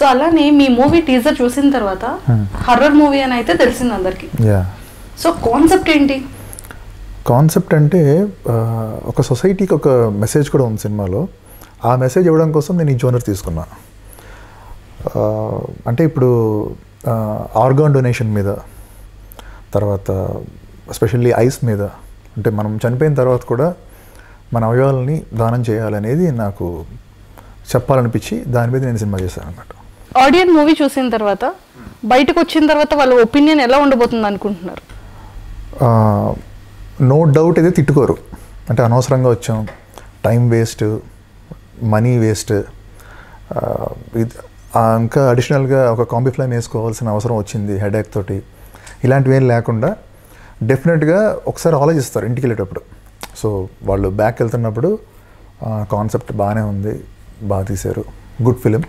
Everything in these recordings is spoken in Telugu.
అలానే మీ మూవీ టీజర్ చూసిన తర్వాత హర్రర్ మూవీ అని అయితే తెలిసింది అందరికి యా సో కాన్సెప్ట్ ఏంటి కాన్సెప్ట్ అంటే ఆ, ఒక సొసైటీకి ఒక మెసేజ్ కూడా ఉంది సినిమాలో ఆ మెసేజ్ ఇవ్వడం కోసం నేను ఈ జోనర్ తీసుకున్నా ఆ, అంటే ఇప్పుడు ఆర్గాన్ డొనేషన్ మీద తర్వాత ఎస్పెషల్లీ ఐస్ మీద అంటే మనం చనిపోయిన తర్వాత కూడా మన అవయవాలని దానం చేయాలనేది నాకు చెప్పాలనిపించి దాని మీద నేను సినిమా చేశాను అనమాట ఆడియన్ మూవీ చూసిన తర్వాత బయటకు వచ్చిన తర్వాత వాళ్ళ ఒపీనియన్ ఎలా ఉండబోతుంది అనుకుంటున్నారు నో డౌట్ అయితే తిట్టుకోరు అంటే అనవసరంగా వచ్చాం టైం వేస్ట్ మనీ వేస్ట్ ఇది ఆ, ఇంకా అడిషనల్గా ఒక కాంబీ ఫ్లైమ్ వేసుకోవాల్సిన అవసరం వచ్చింది హెడేక్ తోటి ఇలాంటివి ఏం లేకుండా డెఫినెట్గా ఒకసారి ఆలోచిస్తారు ఇంటికి వెళ్ళేటప్పుడు సో వాళ్ళు బ్యాక్ వెళ్తున్నప్పుడు కాన్సెప్ట్ బాగానే ఉంది బాగా తీశారు గుడ్ ఫిలిం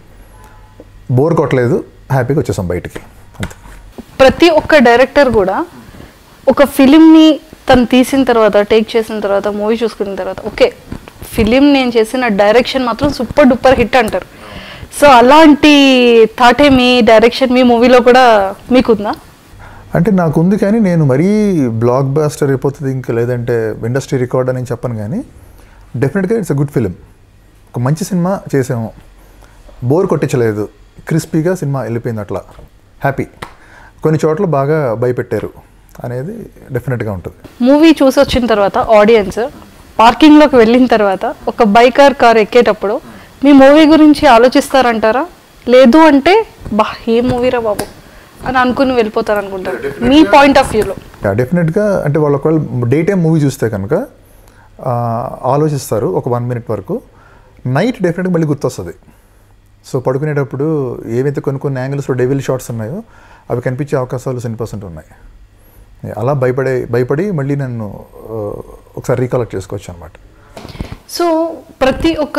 బోర్ కొట్టలేదు హ్యాపీగా వచ్చేసాం బయటికి అంతే ప్రతి ఒక్క డైరెక్టర్ కూడా ఒక ఫిలింని తను తీసిన తర్వాత టేక్ చేసిన తర్వాత మూవీ చూసుకున్న తర్వాత ఓకే ఫిలిం నేను చేసిన డైరెక్షన్ మాత్రం సూపర్ డూపర్ హిట్ అంటారు సో అలాంటి థాటే మీ డైరెక్షన్ మీ మూవీలో కూడా మీకుందా అంటే నాకు ఉంది కానీ నేను మరీ బ్లాక్ బాస్టర్ అయిపోతుంది ఇంకా లేదంటే ఇండస్ట్రీ రికార్డ్ అని చెప్పను కానీ డెఫినెట్గా ఇట్స్ అ గుడ్ ఫిలిం ఒక మంచి సినిమా చేసాము బోర్ కొట్టించలేదు క్రిస్పీగా సినిమా వెళ్ళిపోయింది అట్లా హ్యాపీ కొన్ని చోట్ల బాగా భయపెట్టారు అనేది డెఫినెట్గా ఉంటుంది మూవీ చూసి వచ్చిన తర్వాత ఆడియన్స్ పార్కింగ్లోకి వెళ్ళిన తర్వాత ఒక బైకర్ కార్ ఎక్కేటప్పుడు మీ మూవీ గురించి ఆలోచిస్తారంటారా లేదు అంటే బా ఏ మూవీరా బాబు అని అనుకుని వెళ్ళిపోతారు అనుకుంటారు మీ పాయింట్ ఆఫ్ వ్యూలో డెఫినెట్గా అంటే వాళ్ళు ఒకవేళ డే టైం మూవీ చూస్తే కనుక ఆ, ఆలోచిస్తారు ఒక వన్ మినిట్ వరకు నైట్ డెఫినెట్గా మళ్ళీ గుర్తొస్తుంది సో పడుకునేటప్పుడు ఏవైతే కొన్ని కొన్ని యాంగిల్స్లో డెవిల్ షాట్స్ ఉన్నాయో అవి కనిపించే అవకాశాలు సెన్ పర్సెంట్ ఉన్నాయి అలా భయపడే భయపడి మళ్ళీ నన్ను ఆ, ఒకసారి రీకలెక్ట్ చేసుకోవచ్చు అనమాట సో ప్రతి ఒక్క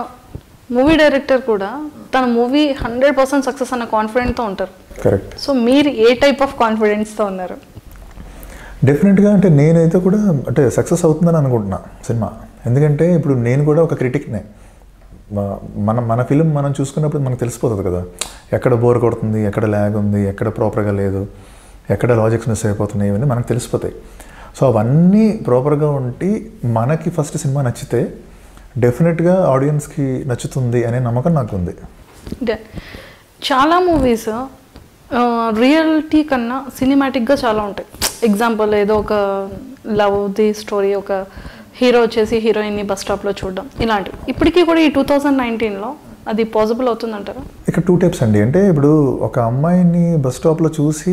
మూవీ డైరెక్టర్ కూడా తన మూవీ హండ్రెడ్ పర్సెంట్ సక్సెస్ అన్న కాన్ఫిడెంట్తో ఉంటారు కరెక్ట్ సో మీరు ఏ టైప్ ఆఫ్ కాన్ఫిడెన్స్తో ఉన్నారు డెఫినెట్గా అంటే నేనైతే కూడా అంటే సక్సెస్ అవుతుందని అనుకుంటున్నా సినిమా ఎందుకంటే ఇప్పుడు నేను కూడా ఒక క్రిటిక్నే మ- మన మన ఫిలిం మనం చూసుకున్నప్పుడు మనకు తెలిసిపోతుంది కదా ఎక్కడ బోర్ కొడుతుంది ఎక్కడ ల్యాగ్ ఉంది ఎక్కడ ప్రాపర్గా లేదు ఎక్కడ లాజిక్స్ మిస్ అయిపోతున్నాయి ఇవన్నీ మనకు తెలిసిపోతాయి సో అవన్నీ ప్రాపర్గా ఉండి మనకి ఫస్ట్ సినిమా నచ్చితే డెఫినెట్గా ఆడియన్స్కి నచ్చుతుంది అనే నమ్మకం నాకు ఉంది అంటే చాలా మూవీస్ రియాలిటీ కన్నా సినిమాటిక్గా చాలా ఉంటాయి ఎగ్జాంపుల్ ఏదో ఒక లవ్ది స్టోరీ ఒక హీరో వచ్చేసి హీరోయిన్ని బస్ స్టాప్లో చూడడం ఇలాంటివి ఇప్పటికీ కూడా ఈ టూ థౌజండ్ నైన్టీన్లో అది పాసిబుల్ అవుతుందంటారా ఇక్కడ టూ టైప్స్ అండి అంటే ఇప్పుడు ఒక అమ్మాయిని బస్ స్టాప్లో చూసి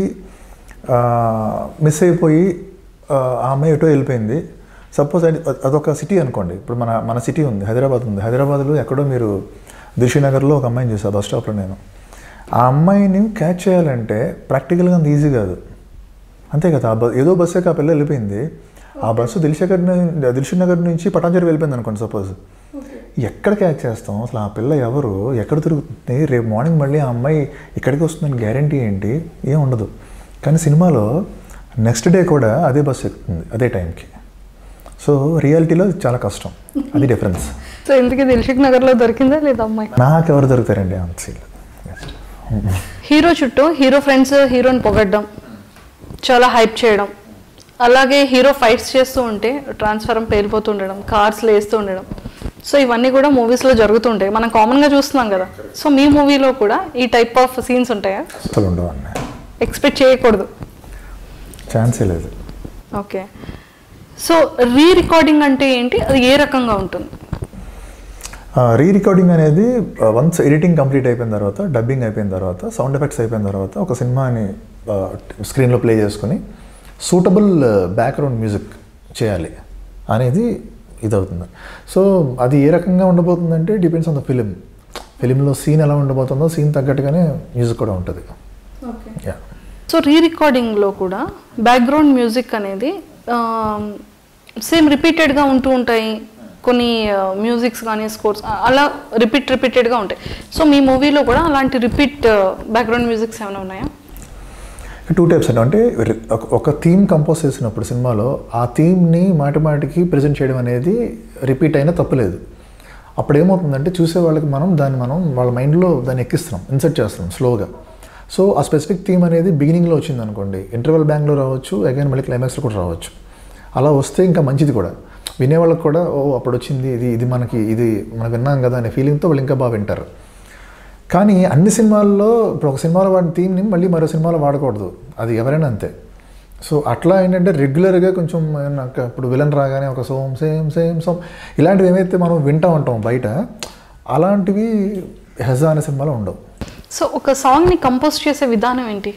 మిస్ అయిపోయి ఆ ఆ అమ్మాయి ఎటో వెళ్ళిపోయింది సపోజ్ అది అదొక సిటీ అనుకోండి ఇప్పుడు మన మన సిటీ ఉంది హైదరాబాద్ ఉంది హైదరాబాద్లో ఎక్కడో మీరు దిల్షీనగర్లో ఒక అమ్మాయిని చూసా బస్ స్టాప్లో నేను ఆ అమ్మాయిని క్యాచ్ చేయాలంటే ప్రాక్టికల్గా అంత ఈజీ కాదు అంతే కదా ఆ బ ఏదో బస్సు ఆ పిల్ల వెళ్ళిపోయింది ఆ బస్సు దిల్షగర్ దిల్షుక్ నగర్ నుంచి పటాంజలి వెళ్ళిపోయింది అనుకోండి సపోజ్ ఎక్కడ క్యాచ్ చేస్తాం అసలు ఆ పిల్ల ఎవరు ఎక్కడ తిరుగుతుంది రేపు మార్నింగ్ మళ్ళీ ఆ అమ్మాయి ఇక్కడికి వస్తుందని గ్యారంటీ ఏంటి ఏం ఉండదు కానీ సినిమాలో నెక్స్ట్ డే కూడా అదే బస్సు ఎక్కుతుంది అదే టైంకి సో రియాలిటీలో చాలా కష్టం అది డిఫరెన్స్ సో ఎందుకు దిల్షుక్ నగర్లో దొరికిందా లేదా అమ్మాయి నాకు ఎవరు దొరుకుతారండి అంత సీన్ హీరో చుట్టూ హీరో ఫ్రెండ్స్ హీరోని పొగడ్డం చాలా హైప్ చేయడం అలాగే హీరో ఫైట్స్ చేస్తూ ఉంటే ట్రాన్స్ఫారం పేలిపోతూ ఉండడం కార్స్లో వేస్తూ ఉండడం సో ఇవన్నీ కూడా మూవీస్లో జరుగుతుంటాయి మనం కామన్గా చూస్తున్నాం కదా సో మీ మూవీలో కూడా ఈ టైప్ ఆఫ్ సీన్స్ ఉంటాయా అసలు ఉండవండి ఎక్స్పెక్ట్ చేయకూడదు ఛాన్సే లేదు ఓకే సో రీ రికార్డింగ్ అంటే ఏంటి అది ఏ రకంగా ఉంటుంది రీ రికార్డింగ్ అనేది వన్స్ ఎడిటింగ్ కంప్లీట్ అయిపోయిన తర్వాత డబ్బింగ్ అయిపోయిన తర్వాత సౌండ్ ఎఫెక్ట్స్ అయిపోయిన తర్వాత ఒక సినిమాని స్క్రీన్లో ప్లే చేసుకొని సూటబుల్ బ్యాక్గ్రౌండ్ మ్యూజిక్ చేయాలి అనేది ఇదవుతుంది సో అది ఏ రకంగా ఉండబోతుందంటే డిపెండ్స్ ఆన్ ద ఫిలిం ఫిలింలో సీన్ ఎలా ఉండబోతుందో సీన్ తగ్గట్టుగానే మ్యూజిక్ కూడా ఉంటుంది యా సో రీ రికార్డింగ్లో కూడా బ్యాక్గ్రౌండ్ మ్యూజిక్ అనేది సేమ్ రిపీటెడ్గా ఉంటూ ఉంటాయి కొన్ని మ్యూజిక్స్ కానీ స్కోర్స్ అలా రిపీట్ రిపీటెడ్గా ఉంటాయి సో మీ మూవీలో కూడా అలాంటి రిపీట్ బ్యాక్గ్రౌండ్ మ్యూజిక్స్ ఏమైనా ఉన్నాయా టూ టైప్స్ అండి అంటే రి- ఒక- ఒక థీమ్ కంపోజ్ చేసినప్పుడు సినిమాలో ఆ థీమ్ని మాటి మాటికి ప్రజెంట్ చేయడం అనేది రిపీట్ అయినా తప్పులేదు అప్పుడు ఏమవుతుందంటే చూసే వాళ్ళకి మనం దాన్ని మనం వాళ్ళ మైండ్లో దాన్ని ఎక్కిస్తున్నాం ఇన్సర్ట్ చేస్తున్నాం స్లోగా సో ఆ స్పెసిఫిక్ థీమ్ అనేది బిగినింగ్లో వచ్చింది అనుకోండి ఇంటర్వెల్ బ్యాంక్లో రావచ్చు అగైన్ మళ్ళీ క్లైమాక్స్లో కూడా రావచ్చు అలా వస్తే ఇంకా మంచిది కూడా వినేవాళ్ళకి కూడా ఓ అప్పుడు వచ్చింది ఇది ఇది మనకి ఇది మనం విన్నాం కదా అనే ఫీలింగ్తో వాళ్ళు ఇంకా బాగా వింటారు కానీ అన్ని సినిమాల్లో ఇప్పుడు ఒక సినిమాలో వాడిన థీమ్ని మళ్ళీ మరో సినిమాలో వాడకూడదు అది ఎవరైనా అంతే సో అట్లా ఏంటంటే రెగ్యులర్గా కొంచెం నాకు ఇప్పుడు విలన్ రాగానే ఒక సోమ్ సేమ్ సేమ్ సోమ్ ఇలాంటివి ఏమైతే మనం వింటూ ఉంటాం బయట అలాంటివి హెజా అనే సినిమాలో ఉండవు సో ఒక సాంగ్ని కంపోజ్ చేసే విధానం ఏంటి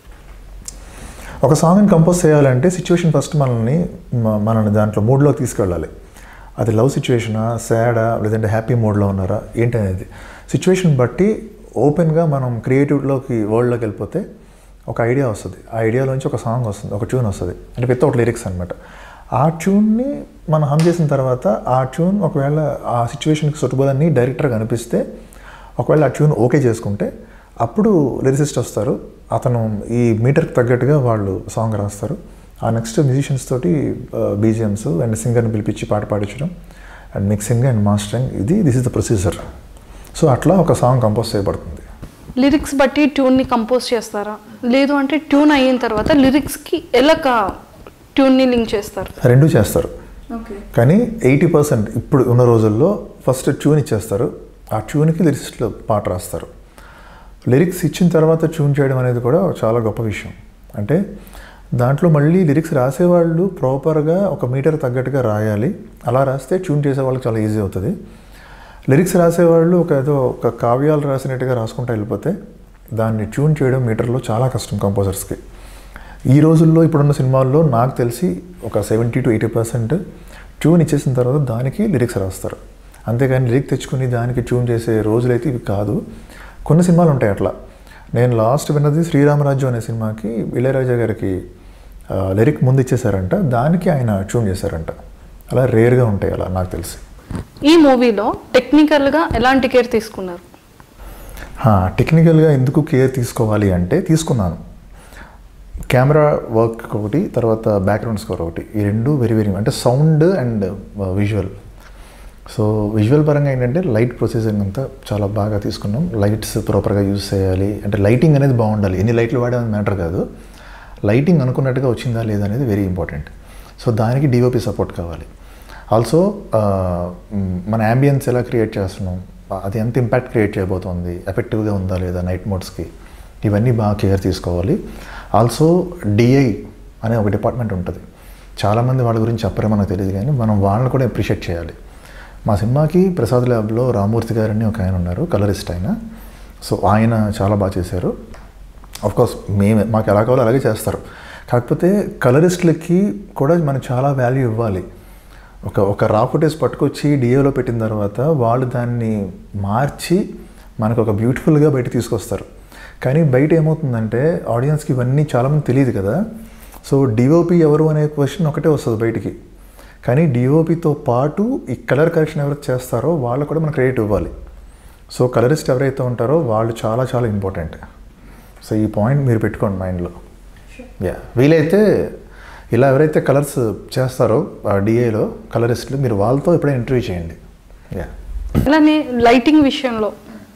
ఒక సాంగ్ని కంపోజ్ చేయాలంటే సిచ్యువేషన్ ఫస్ట్ మనల్ని మ- మనల్ని దాంట్లో మూడ్లోకి తీసుకెళ్ళాలి అది లవ్ సిచ్యువేషనా సాడా లేదంటే హ్యాపీ మూడ్లో ఉన్నారా ఏంటి అనేది సిచ్యువేషన్ బట్టి ఓపెన్గా మనం క్రియేటివ్లోకి వరల్డ్లోకి వెళ్ళిపోతే ఒక ఐడియా వస్తుంది ఆ ఐడియాలోంచి ఒక సాంగ్ వస్తుంది ఒక ట్యూన్ వస్తుంది అంటే వితౌట్ లిరిక్స్ అనమాట ఆ ట్యూన్ని మనం హమ్ చేసిన తర్వాత ఆ ట్యూన్ ఒకవేళ ఆ సిచ్యువేషన్కి సూటబుల్ అని డైరెక్టర్గా అనిపిస్తే ఒకవేళ ఆ ట్యూన్ ఓకే చేసుకుంటే అప్పుడు లిరిసిస్ట్ వస్తారు అతను ఈ మీటర్కి తగ్గట్టుగా వాళ్ళు సాంగ్ రాస్తారు ఆ నెక్స్ట్ మ్యూజిషియన్స్ తోటి బీజిఎమ్స్ అండ్ సింగర్ని పిలిపించి పాట పాడించడం అండ్ మిక్సింగ్ అండ్ మాస్టరింగ్ ఇది this is the procedure so అట్లా ఒక సాంగ్ కంపోజ్ చేయబడుతుంది లిరిక్స్ బట్టి ట్యూన్ని కంపోజ్ చేస్తారా లేదు అంటే ట్యూన్ అయిన తర్వాత లిరిక్స్కి ఎలా ట్యూన్ని లింక్ చేస్తారు రెండు చేస్తారు ఓకే కానీ ఎయిటీ పర్సెంట్ ఇప్పుడు ఉన్న రోజుల్లో ఫస్ట్ ట్యూన్ ఇచ్చేస్తారు ఆ ట్యూన్కి లిరిక్స్లో పాట రాస్తారు లిరిక్స్ ఇచ్చిన తర్వాత ట్యూన్ చేయడం అనేది కూడా చాలా గొప్ప విషయం అంటే దాంట్లో మళ్ళీ లిరిక్స్ రాసేవాళ్ళు ప్రాపర్గా ఒక మీటర్ తగ్గట్టుగా రాయాలి అలా రాస్తే ట్యూన్ చేసే వాళ్ళకి చాలా ఈజీ అవుతుంది లిరిక్స్ రాసేవాళ్ళు ఒక ఏదో ఒక కావ్యాలు రాసినట్టుగా రాసుకుంటూ వెళ్ళిపోతే దాన్ని ట్యూన్ చేయడం మీటర్లో చాలా కష్టం కంపోజర్స్కి ఈ రోజుల్లో ఇప్పుడున్న సినిమాల్లో నాకు తెలిసి ఒక seventy to eighty percent tune ఇచ్చేసిన తర్వాత దానికి లిరిక్స్ రాస్తారు అంతేగాని లిరిక్ తెచ్చుకుని దానికి ట్యూన్ చేసే రోజులైతే ఇవి కాదు కొన్ని సినిమాలు ఉంటాయి అట్లా నేను లాస్ట్ విన్నది శ్రీరామరాజ్యం అనే సినిమాకి ఇళయరాజా గారికి ఆ, లిరిక్ ముందు ఇచ్చేసారంట దానికి ఆయన ట్యూన్ చేశారంట అలా రేర్గా ఉంటాయి అలా నాకు తెలిసి ఈ మూవీలో టెక్నికల్గా ఎలాంటి కేర్ తీసుకున్నారు టెక్నికల్గా ఎందుకు కేర్ తీసుకోవాలి అంటే తీసుకున్నాను కెమెరా వర్క్ ఒకటి తర్వాత బ్యాక్గ్రౌండ్ స్కోర్ ఒకటి ఈ రెండు వెరీ వెరీ అంటే sound and visual so visual పరంగా ఏంటంటే లైట్ ప్రొసెసింగ్ అంతా చాలా బాగా తీసుకున్నాం లైట్స్ ప్రాపర్గా యూజ్ చేయాలి అంటే లైటింగ్ అనేది బాగుండాలి ఎన్ని లైట్లు వాడేది మ్యాటర్ కాదు లైటింగ్ అనుకున్నట్టుగా వచ్చిందా లేదా అనేది వెరీ ఇంపార్టెంట్ సో దానికి డిఓపి సపోర్ట్ కావాలి ఆల్సో మన యాంబియన్స్ ఎలా క్రియేట్ చేస్తున్నాం అది ఎంత ఇంపాక్ట్ క్రియేట్ చేయబోతోంది ఎఫెక్టివ్గా ఉందా లేదా నైట్ మోడ్స్కి ఇవన్నీ బాగా కేర్ తీసుకోవాలి ఆల్సో డిఐ అనే ఒక డిపార్ట్మెంట్ ఉంటుంది చాలామంది వాళ్ళ గురించి చెప్పరే మనకు తెలియదు కానీ మనం వాళ్ళని కూడా అప్రిషియేట్ చేయాలి మా సినిమాకి ప్రసాద్ ల్యాబ్లో రామూర్తి గారని ఒక ఆయన ఉన్నారు కలరిస్ట్ ఆయన సో ఆయన చాలా బాగా చేశారు కోర్స్ మేమే మాకు ఎలా కావాలో అలాగే చేస్తారు కాకపోతే కలరిస్టులకి కూడా మనం చాలా వాల్యూ ఇవ్వాలి ఒక ఒక రా ఫుటేజ్ పట్టుకొచ్చి డిఏలో పెట్టిన తర్వాత వాళ్ళు దాన్ని మార్చి మనకు ఒక బ్యూటిఫుల్గా బయట తీసుకొస్తారు కానీ బయట ఏమవుతుందంటే ఆడియన్స్కి ఇవన్నీ చాలామంది తెలియదు కదా సో డిఓపి ఎవరు అనే క్వశ్చన్ ఒకటే వస్తుంది బయటికి కానీ డిఓపితో పాటు ఈ కలర్ కరెక్షన్ ఎవరైతే చేస్తారో వాళ్ళు కూడా మనం క్రెడిట్ ఇవ్వాలి సో కలరిస్ట్ ఎవరైతే ఉంటారో వాళ్ళు చాలా చాలా ఇంపార్టెంట్ సో ఈ పాయింట్ మీరు పెట్టుకోండి మైండ్లో యా వీలైతే ఇలా ఎవరైతే కలర్స్ చేస్తారో డిఏలో కలరిస్టులు మీరు వాళ్ళతో ఎప్పుడైనా ఇంటర్వ్యూ చేయండి యా అలానే లైటింగ్ విషయంలో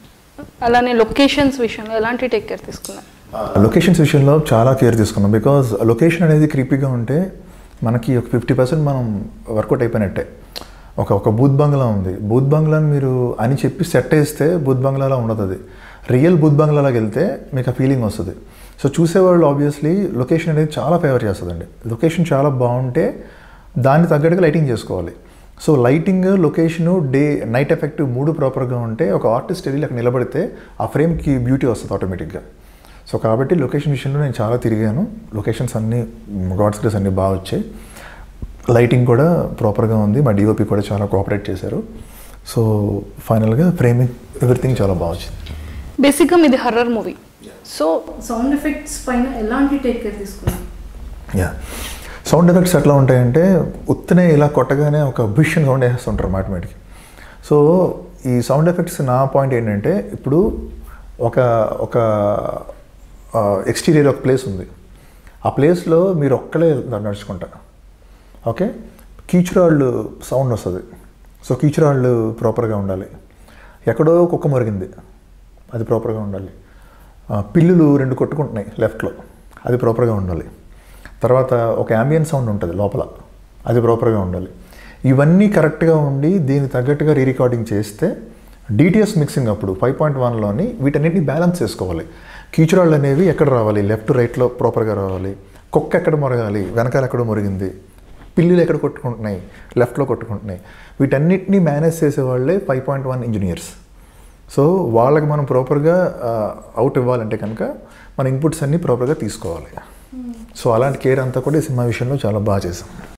అలానే లొకేషన్స్ విషయంలో ఎలాంటి టేక్ కేర్ తీసుకున్నారు లొకేషన్స్ విషయంలో చాలా కేర్ తీసుకున్నాం బికాజ్ లొకేషన్ అనేది క్రీపీగా ఉంటే మనకి ఒక ఫిఫ్టీ పర్సెంట్ మనం వర్కౌట్ అయిపోయినట్టే ఒక ఒక బూత్ బంగ్లా ఉంది బూత్ బంగ్లాని మీరు అని చెప్పి సెట్ వేస్తే బూత్ బంగ్లాలా ఉండదు అది రియల్ బూత్ బంగ్లాలోకి వెళ్తే మీకు ఆ ఫీలింగ్ వస్తుంది సో చూసేవాళ్ళు ఆబ్వియస్లీ లొకేషన్ అనేది చాలా ఫేవర్ చేస్తుందండి లొకేషన్ చాలా బాగుంటే దాన్ని తగ్గట్టుగా లైటింగ్ చేసుకోవాలి so lighting location day night effect మూడు ప్రాపర్గా ఉంటే ఒక ఆర్టిస్ట్ వెళ్ళి అక్కడ నిలబడితే ఆ ఫ్రేమ్కి బ్యూటీ వస్తుంది ఆటోమేటిక్గా సో కాబట్టి లొకేషన్ విషయంలో నేను చాలా తిరిగాను లొకేషన్స్ అన్నీ గాడ్స్ గ్రేస్ అన్నీ బాగా వచ్చాయి లైటింగ్ కూడా ప్రాపర్గా ఉంది మా డిఓపి కూడా చాలా కోఆపరేట్ చేశారు సో ఫైనల్గా ఫ్రేమింగ్ ఎవ్రీథింగ్ చాలా బాగా వచ్చింది బేసిక్గా మీది horror movie so sound effects పైన ఎలాంటి టేక్ కేర్ తీసుకున్నారు యా సౌండ్ ఎఫెక్ట్స్ ఎట్లా ఉంటాయంటే ఉత్తనే ఇలా కొట్టగానే ఒక బిషన్ సౌండ్ వేస్తుంటారు ఆటోమేటిక్ సో ఈ సౌండ్ ఎఫెక్ట్స్ నా పాయింట్ ఏంటంటే ఇప్పుడు ఒక ఒక ఎక్స్టీరియర్ ఒక ప్లేస్ ఉంది ఆ ప్లేస్లో మీరు ఒక్కలే నడుచుకుంటారు ఓకే కీచురాళ్ళు సౌండ్ వస్తుంది సో కీచురాళ్ళు ప్రాపర్గా ఉండాలి ఎక్కడో కుక్క మురిగింది అది ప్రాపర్గా ఉండాలి ఆ, పిల్లులు రెండు కొట్టుకుంటున్నాయి లెఫ్ట్లో అది ప్రాపర్గా ఉండాలి తర్వాత ఒక అంబియన్ సౌండ్ ఉంటుంది లోపల అది ప్రాపర్గా ఉండాలి ఇవన్నీ కరెక్ట్గా ఉండి దీనికి తగ్గట్టుగా రీ రికార్డింగ్ చేస్తే డిటిఎస్ మిక్సింగ్ అప్పుడు ఫైవ్ పాయింట్ వన్లోని వీటన్నిటిని బ్యాలెన్స్ చేసుకోవాలి కీచురాళ్ళు అనేవి ఎక్కడ రావాలి లెఫ్ట్ రైట్లో ప్రాపర్గా రావాలి కుక్క ఎక్కడ మొరగాలి వెనకాల ఎక్కడ మొరిగింది పిల్లులు ఎక్కడ కొట్టుకుంటున్నాయి లెఫ్ట్లో కొట్టుకుంటున్నాయి వీటన్నిటిని మేనేజ్ చేసే వాళ్ళే five point one engineers so వాళ్ళకి మనం ప్రాపర్గా అవుట్ ఇవ్వాలంటే కనుక మన ఇన్పుట్స్ అన్నీ ప్రాపర్గా తీసుకోవాలి సో అలాంటి కేర్ అంతా కూడా ఈ సినిమా విషయంలో చాలా బాగా చేసాం